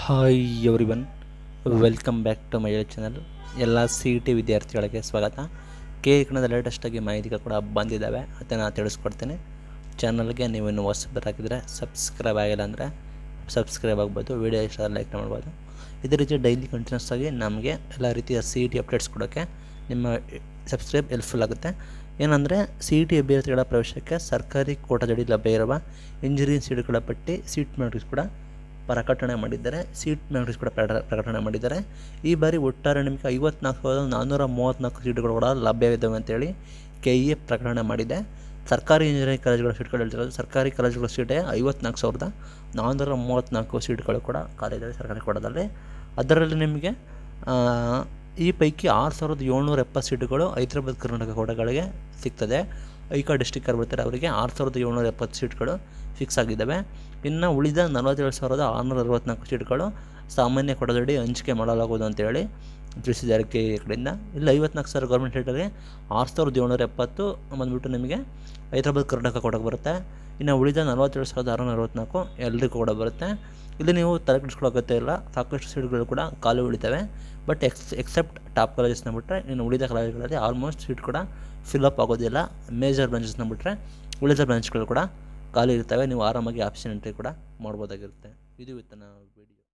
hi everyone welcome back to my channel ಎಲ್ಲ C E T ವಿದ್ಯಾರ್ಥಿಗಳಿಗೆ ಸ್ವಾಗತ K Kannada ಲೇಟೆಸ್ಟಾಗಿ ಮಾಹಿತಿಗಳು ಕೂಡ ಬಂದಿದ್ದಾವೆ ಅದನ್ನು ತಿಳಿಸ್ಕೊಡ್ತೇನೆ ಚಾನಲ್ಗೆ ನೀವಿನ್ನು ಹೊಸಬರಾಗಿದ್ದರೆ ಸಬ್ಸ್ಕ್ರೈಬ್ ಆಗಿಲ್ಲ ಅಂದರೆ ಸಬ್ಸ್ಕ್ರೈಬ್ ಆಗ್ಬೋದು ವಿಡಿಯೋ ಇಷ್ಟ ಲೈಕ್ ಮಾಡ್ಬೋದು ಇದೇ ರೀತಿ ಡೈಲಿ ಕಂಟಿನ್ಯೂಸ್ ಆಗಿ ನಮಗೆ ಎಲ್ಲ ರೀತಿಯ ಸಿ ಇ ಟಿ ಅಪ್ಡೇಟ್ಸ್ ಕೊಡೋಕ್ಕೆ ನಿಮ್ಮ ಸಬ್ಸ್ಕ್ರೈಬ್ ಹೆಲ್ಪ್ಫುಲ್ ಆಗುತ್ತೆ ಏನಂದರೆ ಸಿ ಇ ಟಿ ಅಭ್ಯರ್ಥಿಗಳ ಪ್ರವೇಶಕ್ಕೆ ಸರ್ಕಾರಿ ಕೋಟಾದಡಿ ಲಭ್ಯ ಇರುವ ಇಂಜಿನಿಯರಿಂಗ್ ಸೀಟ್ಗಳ ಪಟ್ಟಿ ಸೀಟ್ ಮ್ಯಾಟ್ರಿಕ್ಸ್ ಕೂಡ ಪ್ರಕಟಣೆ ಮಾಡಿದ್ದಾರೆ ಸೀಟ್ ಮ್ಯಾಟ್ರಿಕ್ಸ್ ಕೂಡ ಪ್ರಕ- ಪ್ರಕಟಣೆ ಮಾಡಿದ್ದಾರೆ ಈ ಬಾರಿ ಒಟ್ಟಾರೆ ನಿಮಗೆ ಐವತ್ನಾಲ್ಕು ಸಾವಿರದ ನಾನ್ನೂರ ಮೂವತ್ತ್ನಾಲ್ಕು ಸೀಟುಗಳು ಕೂಡ ಲಭ್ಯವಿದ್ದಾವೆ ಅಂತೇಳಿ ಕೆ ಇ ಎ ಪ್ರಕಟಣೆ ಮಾಡಿದೆ ಸರ್ಕಾರಿ ಇಂಜಿನಿಯರಿಂಗ್ ಕಾಲೇಜುಗಳ ಸೀಟ್ಗಳು ಹೇಳ್ತಿರೋದು ಸರ್ಕಾರಿ ಕಾಲೇಜುಗಳ ಸೀಟೇ ಐವತ್ನಾಲ್ಕು ಸಾವಿರದ ನಾನ್ನೂರ ಮೂವತ್ತ್ನಾಲ್ಕು ಸೀಟ್ಗಳು ಕೂಡ ಖಾಲಿದ್ದಾವೆ ಸರ್ಕಾರಿ ಕೋಟಾದಲ್ಲಿ ಅದರಲ್ಲಿ ನಿಮಗೆ ಆ, ಈ ಪೈಕಿ ಆರು ಸಾವಿರದ ಏಳ್ನೂರ ಎಪ್ಪತ್ತು ಸೀಟುಗಳು ಹೈದರಾಬಾದ್ ಕರ್ನಾಟಕ ಕೋಟೆಗಳಿಗೆ ಸಿಗ್ತದೆ ಐಕಾ ಡಿಸ್ಟಿಕ್ ಅವ್ರು ಬರ್ತಾರೆ ಅವರಿಗೆ ಆರು ಸಾವಿರದ ಏಳ್ನೂರ ಎಪ್ಪತ್ತು ಸೀಟ್ಗಳು ಫಿಕ್ಸ್ ಆಗಿದ್ದಾವೆ ಇನ್ನು ಉಳಿದ ನಲವತ್ತೇಳು ಸಾವಿರದ ಆರುನೂರ ಅರವತ್ತ್ನಾಲ್ಕು ಸೀಟ್ಗಳು ಸಾಮಾನ್ಯ ಕೊಡದಡಿ ಹಂಚಿಕೆ ಮಾಡಲಾಗುವುದು ಅಂತೇಳಿ ತಿಳಿಸಿದ್ದಾರೆ ಕೆ ಎ ಕಡೆಯಿಂದ ಇಲ್ಲಿ ಐವತ್ನಾಲ್ಕು ಸಾವಿರ ಗೌರ್ಮೆಂಟ್ ಸೀಟಲ್ಲಿ ಆರು ಸಾವಿರದ ಏಳ್ನೂರ ಎಪ್ಪತ್ತು ಬಂದುಬಿಟ್ಟು ನಿಮಗೆ ಹೈದರಾಬಾದ್ ಕರ್ನಾಟಕ ಕೊಡಕ್ಕೆ ಬರುತ್ತೆ ಇನ್ನು ಉಳಿದ ನಲವತ್ತೇಳು ಸಾವಿರದ ಆರುನೂರ ಅರವತ್ತ್ನಾಲ್ಕು ಎಲ್ರಿಗೂ ಕೂಡ ಬರುತ್ತೆ ಇಲ್ಲಿ ನೀವು ತಲೆ ಕೆಡಿಸ್ಕೊಳ್ಳೋಕತ್ತೆ ಇಲ್ಲ ಸಾಕಷ್ಟು ಸೀಟ್ಗಳು ಕೂಡ ಖಾಲಿ ಉಳಿತವೆ ಬಟ್ ಎಕ್ಸ್ ಎಕ್ಸೆಪ್ಟ್ ಟಾಪ್ ಕಾಲೇಜಸ್ನ ಬಿಟ್ಟರೆ ಇನ್ನು ಉಳಿದ ಕಾಲೇಜುಗಳಲ್ಲಿ ಆಲ್ಮೋಸ್ಟ್ ಸೀಟ್ ಕೂಡ ಫಿಲಪ್ ಆಗೋದಿಲ್ಲ ಮೇಜರ್ ಬ್ರಾಂಚಸ್ನ ಬಿಟ್ಟರೆ ಉಳಿದ ಬ್ರಾಂಚ್ಗಳು ಕೂಡ ಖಾಲಿ ಇರ್ತವೆ ನೀವು ಆರಾಮಾಗಿ ಆಪ್ಷನ್ ಎಂಟ್ರಿ ಕೂಡ ಮಾಡ್ಬೋದಾಗಿರುತ್ತೆ ಇದು ಇವತ್ತಿನ ವಿಡಿಯೋ